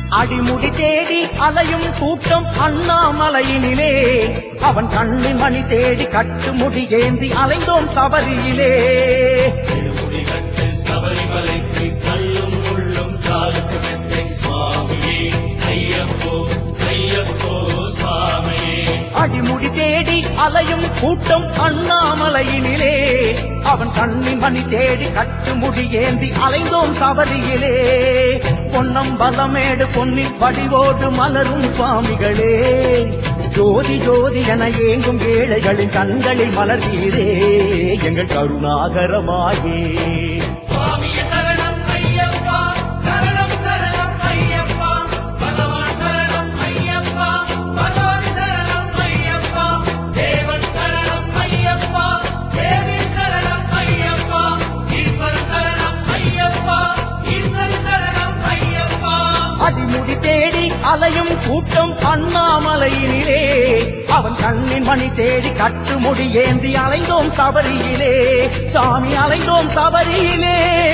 அடிமுடி தேடி அலையும் கூட்டம் அண்ணாமலையினிலே அவன் கண்ணின் மணி தேடி கட்டுமுடி ஏந்தி அலைந்தோம் சபரியிலே திருமுடி கட்டு சபரிமலைக்கு கல்லும் முள்ளும் காலுக்கு மெத்தை சுவாமியே ஐயப்போ ஐயப்போ சுவாமியே அடிமுடி தேடி அலையும் கூட்டம் அண்ணாமலையினிலே அவன் கண்ணின் மணி தேடி கட்டுமுடி ஏந்தி அலைந்தோம் சபரியிலே பொன்னம் பலமேடு பொன்னின் படிவோடு மலரும் சுவாமிகளே ஜோதி ஜோதி என ஏங்கும் ஏழைகளின் கண்களில் மலர்வீரே எங்கள் கருணாகரமாயே சுவாமியே சரணம் ஐயப்பா சரணம் சரணம் ஐயப்பா பகவான் சரணம் ஐயப்பா பகவதி சரணம் ஐயப்பா தேவன் சரணம் ஐயப்பா தேவி சரணம் ஐயப்பா ஈஸ்வரன் சரணம் ஐயப்பா ஈஸ்வரி சரணம் ஐயப்பா அடிமுடி தேடி அலையும் கூட்டம் அண்ணாமலையினிலே அவன் கண்ணின் மணி தேடி கட்டுமுடி ஏந்தி அலைந்தோம் சபரியிலே சாமி அலைந்தோம் சபரியிலே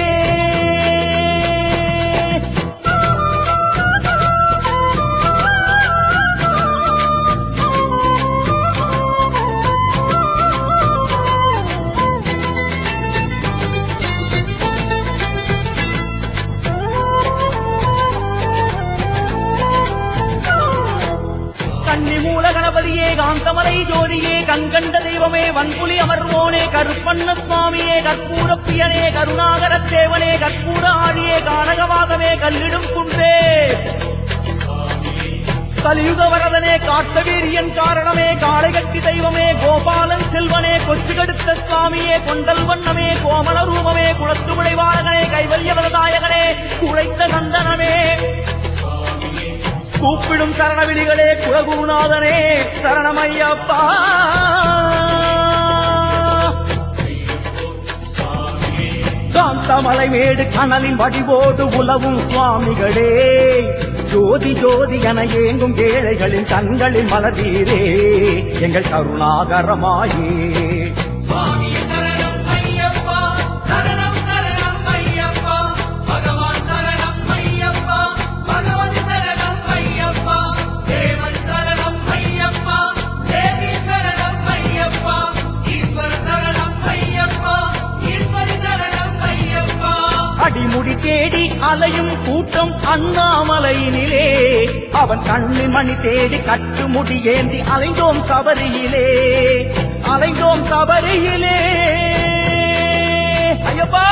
கன்னி மூல கணபதியே காந்தமலை ஜோதியே கண்கண்ட தெய்வமே வன்புலி அமர்வோனே கருப்பண்ண சுவாமியே கற்பூர பிரியனே கருணாகர தேவனே கற்பூர ஆழியே கானகவாதமே கல்லிடும் குன்றே கலியுக வரதனே காட்ட வீரியன் காரணமே காளைகட்டி தெய்வமே கோபாலன் செல்வனே கொச்சு கடுத்த சுவாமியே கொண்டல் வண்ணமே கோமல ரூபமே குளத்து விளைவாளகனே கைவல்ய வரதாயகனே குழைத்த சந்தனமே கூப்பிடும் சரணவிடிகளே குலகுருநாதனே சரணமையப்பா காந்தமலை மேடு கனலின் வடிவோடு உலவும் சுவாமிகளே ஜோதி ஜோதி என ஏங்கும் ஏழைகளின் கண்களில் மலர்வீரே எங்கள் கருணாகரமாயே சுவாமியே சரணம் ஐயப்பா சரணம் சரணம் ஐயப்பா பகவான் சரணம் ஐயப்பா பகவதி சரணம் ஐயப்பா தேவன் சரணம் ஐயப்பா தேவி சரணம் ஐயப்பா ஈஸ்வர சரணம் ஐயப்பா ஈஸ்வரி சரணம் ஐயப்பா அடிமுடி தேடி அலையும் கூட்டம் அண்ணாமலையினிலே அவன் கண்ணின் மணி தேடி கட்டுமுடி ஏந்தி அலைந்தோம் சபரியிலே அலைந்தோம் சபரியிலே ஐயப்பா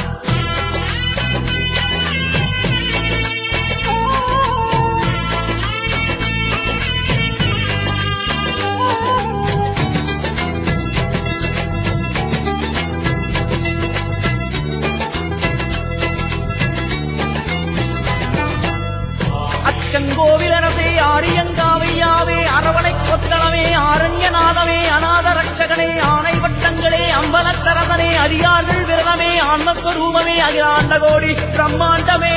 அச்சங்கோவிலனசே ஆரியங்காவையாவே அரவணை கொத்தளமே ஆரண்யநாதமே அநாத ரட்சகனே ஆணை வட்டங்களே அம்பலத்தரசனே அடியார்கள் விரதமே ஆன்மஸ்வரூபமே அகிலாண்ட கோடி பிரம்மாண்டமே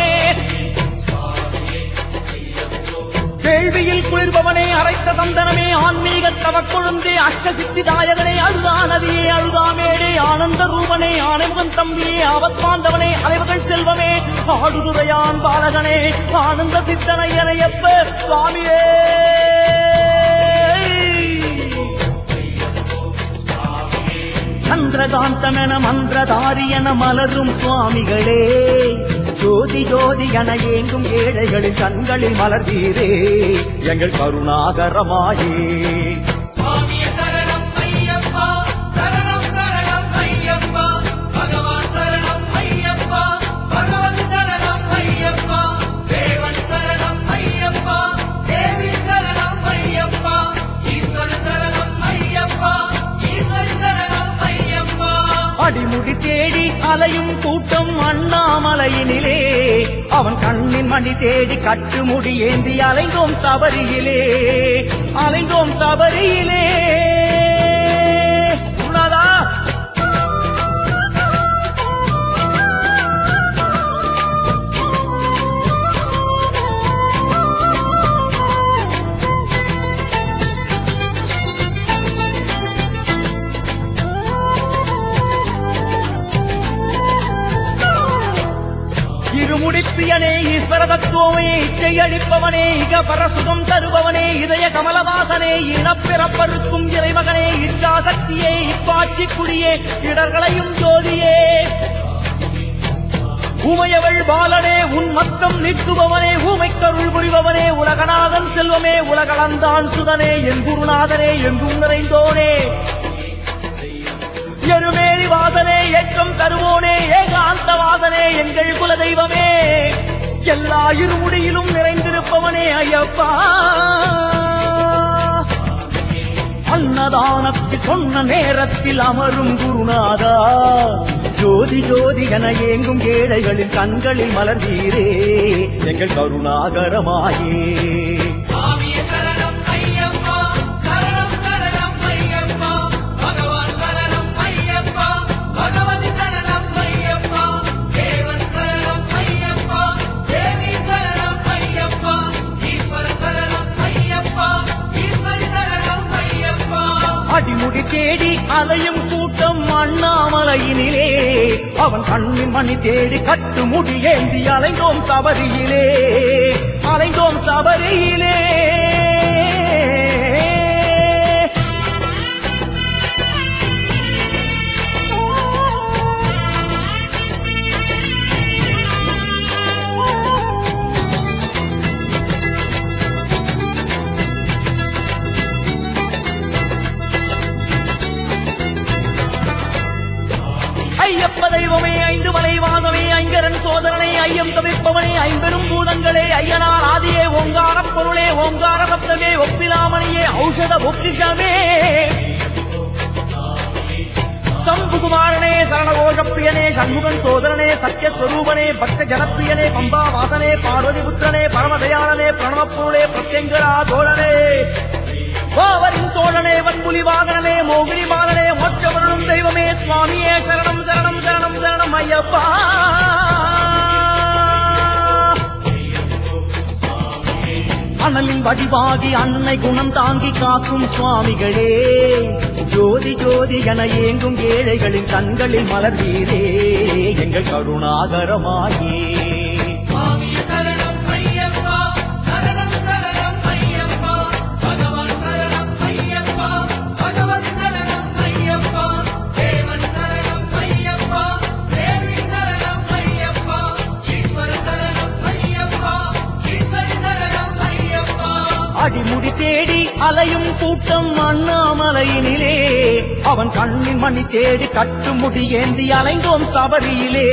கேள்வியில் குளிர்பவனே அரைத்த சந்தனமே ஆன்மீக தவக்கொழுந்தே அஷ்டசித்தி தாயகனே அழுதா நதியே அழுதாமேடே ஆனந்த ரூபனே ஆனைமுகன் தம்பியே ஆபத்மாந்தவனே அலைவகள் செல்வமே ஆடுதுரையான் பாலகனே ஆனந்த சித்தனையனையப்ப சுவாமியே சந்திரகாந்தமென மந்திரதாரியன மலரும் சுவாமிகளே ஜோதி ஜோதி என ஏங்கும் ஏழைகளின் கண்களில் மலர்வீரே எங்கள் கருணாகரமாயே சுவாமியே சரணம் ஐயப்பா சரணம் சரணம் ஐயப்பா பகவான் சரணம் ஐயப்பா பகவதி சரணம் ஐயப்பா தேவன் சரணம் ஐயப்பா தேவி சரணம் ஐயப்பா ஈஸ்வர சரணம் ஐயப்பா ஈஸ்வரி சரணம் ஐயப்பா அடிமுடி தேடி அலையும் கூட்டம் அண்ணாமலையினிலே அவன் கண்ணின் மணி தேடி கட்டுமுடி ஏந்தி அலைந்தோம் சபரியிலே அலைந்தோம் சபரியிலே குருநாதா இருமுடிப்பியனே ஈஸ்வர தத்துவமே இச்சை அளிப்பவனே இக பரசுகம் தருபவனே இதய கமலவாசனே இனப்பிறப்பருக்கும் இறைமகனே இச்சாசக்தியே இப்பாட்சி குடியே இடர்களையும் ஜோதியே உமையவள் பாலனே உன் மத்தம் நீக்குபவனே ஊமைக்கருள் புரிபவனே உலகநாதன் செல்வமே உலகளந்தான் சுதனே என் குருநாதனே எங்கும் நிறைந்தோனே எருமேலி வாசனே ஏக்கம் தருவோனே ஏகாந்த வாசனே எங்கள் குல தெய்வமே எல்லா இருமுடியிலும் நிறைந்திருப்பவனே ஐயப்பா அன்னதானத்தை சொன்ன நேரத்தில் அமரும் குருநாதா ஜோதி ஜோதி என ஏங்கும் ஏழைகளின் கண்களில் மலர்ந்தீரே எங்கள் கருணாகரமாயே சாமியே சரணம் ஐயப்பா சரணம் சரணம் ஐயப்பா பகவான் சரணம் ஐயப்பா பகவதி சரணம் ஐயப்பா தேவன் சரணம் ஐயப்பா தேவி சரணம் ஐயப்பா ஈஸ்வர சரணம் ஐயப்பா ஈஸ்வரி சரணம் ஐயப்பா அடிமுடி தேடி அலையும் கூட்டம் அண்ணாமலையினிலே அவன் கண்ணின் மணி தேடி கட்டு முடி ஏந்தி அலைந்தோம் சபரியிலே அலைந்தோம் சபரியிலே ஐயப்ப தெய்வமே ஐந்து மலை வாசமே ஐங்கரன் சோதரனே ஐயம் தவிர்ப்பவனே ஐம்பெரும் பூதங்களே ஐயனார் ஆதியே ஓங்கார பொருளே ஓங்கார சப்தமே ஒப்பிலாமணியே ஔஷத பொக்கிஷமே சம்புகுமாரனே சரணகோஷப்பிரியனே சண்முகன் சோதரனே சத்யஸ்வரூபனே பக்த ஜனப்பிரியனே பம்பா வாசனே பார்வதி புத்திரனே பரமதயாளனே பிரணவப்பொருளே பிரத்யங்கரா தோழனே வாவரின் தோழனே வன்புலி வாகனனே மோகினி மாலனே மோட்சவருளும் தெய்வமே சுவாமியே சரணம் சரணம் சரணம் சரணம் ஐயப்பா அனலின் வடிவாகி அன்னை குணம் தாங்கி காக்கும் சுவாமிகளே ஜோதி ஜோதி என ஏங்கும் ஏழைகளின் கண்களில் மலர்வீரே எங்கள் கருணாகரமாயே சாமியே சரணம் ஐயப்பா சரணம் சரணம் ஐயப்பா பகவான் சரணம் ஐயப்பா பகவதி சரணம் ஐயப்பா தேவன் சரணம் ஐயப்பா தேவி சரணம் ஐயப்பா ஈஸ்வர சரணம் ஐயப்பா ஈஸ்வரி சரணம் ஐயப்பா அடிமுடி தேடி அலையும் கூட்டம் அண்ணாமலையினிலே அவன் கண்ணின் மணி தேடி கட்டுமுடி ஏந்தி அலைந்தோம் சபரியிலே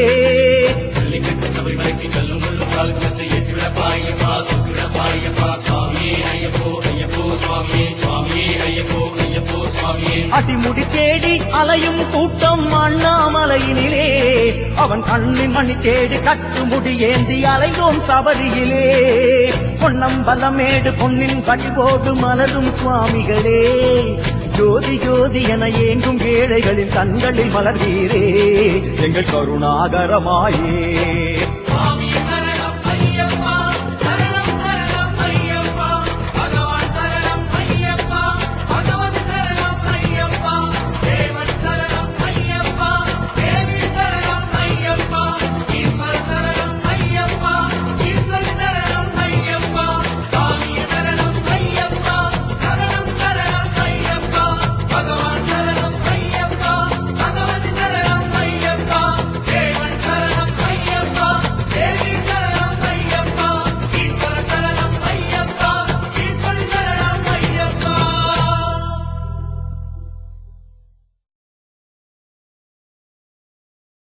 அடிமுடி தேடி அலையும் கூட்டம் அண்ணாமலையினிலே அவன் கண்ணின் மணி தேடி கட்டுமுடி ஏந்தி அலைந்தோம் சபரியிலே பொன்னம் பலமேடு பொன்னின் கடிபோடு மலரும் சுவாமிகளே ஜோதி ஜோதி என ஏங்கும் ஏழைகளின் கண்களில் மலர்வீரே எங்கள் கருணாகரமாயே